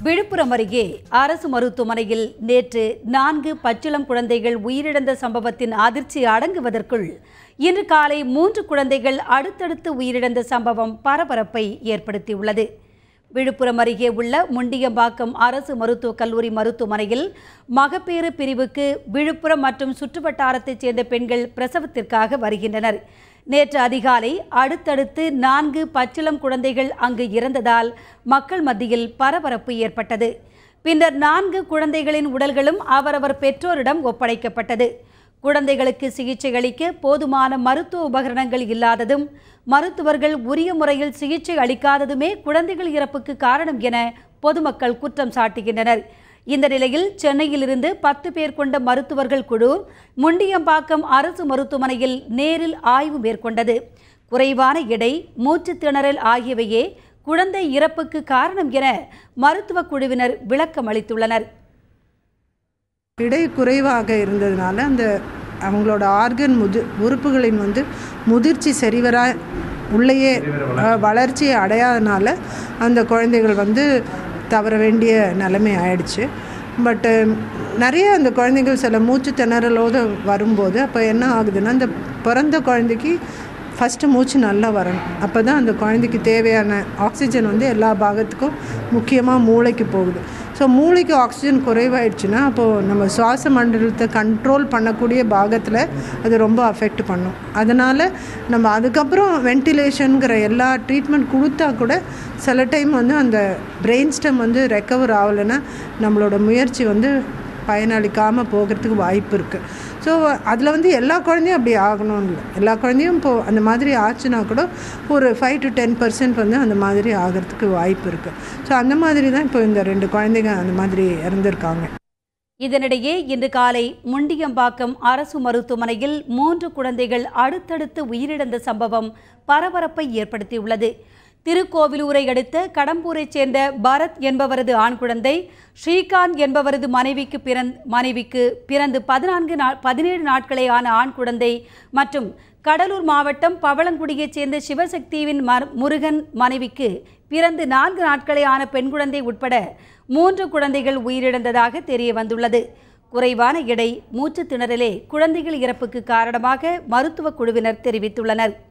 விழுப்புரம் அருகே அரசு மருத்துவமனையில் நேற்று நான்கு பச்சிளம் குழந்தைகள் உயிரிழந்த சம்பவத்தின் அதிர்ச்சி அடங்குவதற்குள் இன்று காலை மூன்று குழந்தைகள் அடுத்தடுத்து உயிரிழந்த சம்பவம் பரபரப்பை ஏற்படுத்தியுள்ளது விழுப்புரம் அருகே உள்ள முண்டியம்பாக்கம் அரசு மருத்துவக் கல்லூரி மருத்துவமனையில் மகப்பேறு பிரிவுக்கு விழுப்புரம் மற்றும் சுற்றுவட்டாரத்தைச் சேர்ந்த பெண்கள் பிரசவத்திற்காக வருகின்றனர் நேற்று அதிகாலை அடுத்தடுத்து நான்கு பச்சிளம் குழந்தைகள் அங்கு இறந்ததால் மக்கள் மத்தியில் பரபரப்பு ஏற்பட்டது பின்னர் நான்கு குழந்தைகளின் உடல்களும் அவரவர் பெற்றோரிடம் ஒப்படைக்கப்பட்டது குழந்தைகளுக்கு சிகிச்சை அளிக்க போதுமான மருத்துவ உபகரணங்கள் இல்லாததும் மருத்துவர்கள் உரிய முறையில் சிகிச்சை அளிக்காததுமே குழந்தைகள் இறப்புக்கு காரணம் என பொதுமக்கள் குற்றம் சாட்டுகின்றனர் இந்த நிலையில் சென்னையிலிருந்து பத்து பேர் கொண்ட மருத்துவர்கள் குழு முண்டியம்பாக்கம் அரசு மருத்துவமனையில் நேரில் ஆய்வு மேற்கொண்டது குறைவான எடை மூச்சுத் திணறல் ஆகியவையே குழந்தை இறப்புக்கு காரணம் என மருத்துவ குழுவினர் விளக்கம் அளித்துள்ளனர் இடை குறைவாக இருந்ததுனால அந்த அவங்களோட ஆர்கன் முது உறுப்புகளின் வந்து முதிர்ச்சி சரிவரா உள்ளேயே அஹ், வளர்ச்சியை அடையாதனால அந்த குழந்தைகள் வந்து தவற வேண்டிய நிலைமை ஆயிடுச்சு பட்டு நிறைய அந்த குழந்தைகள் சில மூச்சு திணறலோடு வரும்போது அப்போ என்ன ஆகுதுன்னா அந்த பிறந்த குழந்தைக்கு ஃபஸ்ட்டு மூச்சு நல்லா வரணும் அப்போ தான் அந்த குழந்தைக்கு தேவையான ஆக்சிஜன் வந்து எல்லா பாகத்துக்கும் முக்கியமாக மூளைக்கு போகுது ஸோ மூளைக்கு ஆக்சிஜன் குறைவாயிடுச்சுன்னா அப்போது நம்ம சுவாச மண்டலத்தை கண்ட்ரோல் பண்ணக்கூடிய பாகத்தில் அது ரொம்ப அஃபெக்ட் பண்ணும் அதனால் நம்ம அதுக்கப்புறம் வென்டிலேஷனுங்கிற எல்லா ட்ரீட்மெண்ட் கொடுத்தா கூட சில டைம் வந்து அந்த பிரெயின் ஸ்டெம் வந்து ரெக்கவர் ஆகலைன்னா நம்மளோட முயற்சி வந்து பயனளிக்காமல் போகிறதுக்கு வாய்ப்பு இருக்குது ஸோ அதில் வந்து எல்லா குழந்தையும் அப்படி ஆகணும்னு இல்லை எல்லா குழந்தையும் இப்போது அந்த மாதிரி ஆச்சுன்னா கூட ஒரு ஃபைவ் டு டென் பர்சன்ட் வந்து அந்த மாதிரி ஆகிறதுக்கு வாய்ப்பு இருக்குது ஸோ அந்த மாதிரி தான் இப்போ இந்த ரெண்டு குழந்தைங்க அந்த மாதிரி இறந்துருக்காங்க இதனிடையே இன்று காலை முண்டியம்பாக்கம் அரசு மருத்துவமனையில் மூன்று குழந்தைகள் அடுத்தடுத்து உயிரிழந்த சம்பவம் பரபரப்பை ஏற்படுத்தியுள்ளது திருக்கோவிலூரை அடுத்த கடம்பூரைச் சேர்ந்த பரத் என்பவரது ஆண் குழந்தை ஸ்ரீகாந்த் என்பவரது மனைவிக்கு பிறந் மனைவிக்கு பிறந்து பதினான்கு நா பதினேழு நாட்களே ஆன ஆண் குழந்தை மற்றும் கடலூர் மாவட்டம் பவளங்குடியைச் சேர்ந்த சிவசக்தியின் மர் முருகன் மனைவிக்கு பிறந்து நான்கு நாட்களே ஆன பெண் குழந்தை உட்பட மூன்று குழந்தைகள் உயிரிழந்ததாக தெரிய வந்துள்ளது குறைவான எடை மூச்சுத் திணறலே குழந்தைகள் இறப்புக்கு காரணமாக மருத்துவ குழுவினர் தெரிவித்துள்ளனர்